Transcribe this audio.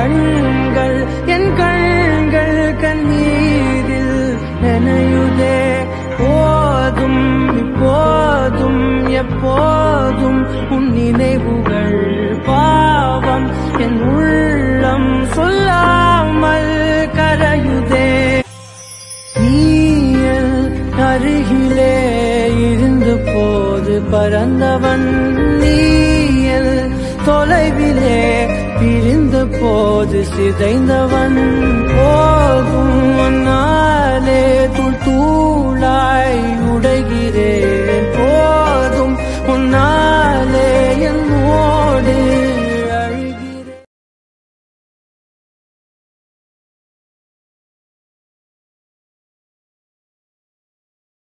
கண்கள் என் கண்கள் கண்ணீரில் நினையுதே போதும் இப்போதும் எப்போதும் உன் நினைவுகள் பாவம் என் உள்ளம் சொல்லாமல் கரையுதே நீயல் அருகிலே இருந்த போது பறந்தவன் நீயல் தொலைவிலே பிரிந்த போது சிதைந்தவன் போதும் நாளே தூள் தூளாய் உடைகிறேன்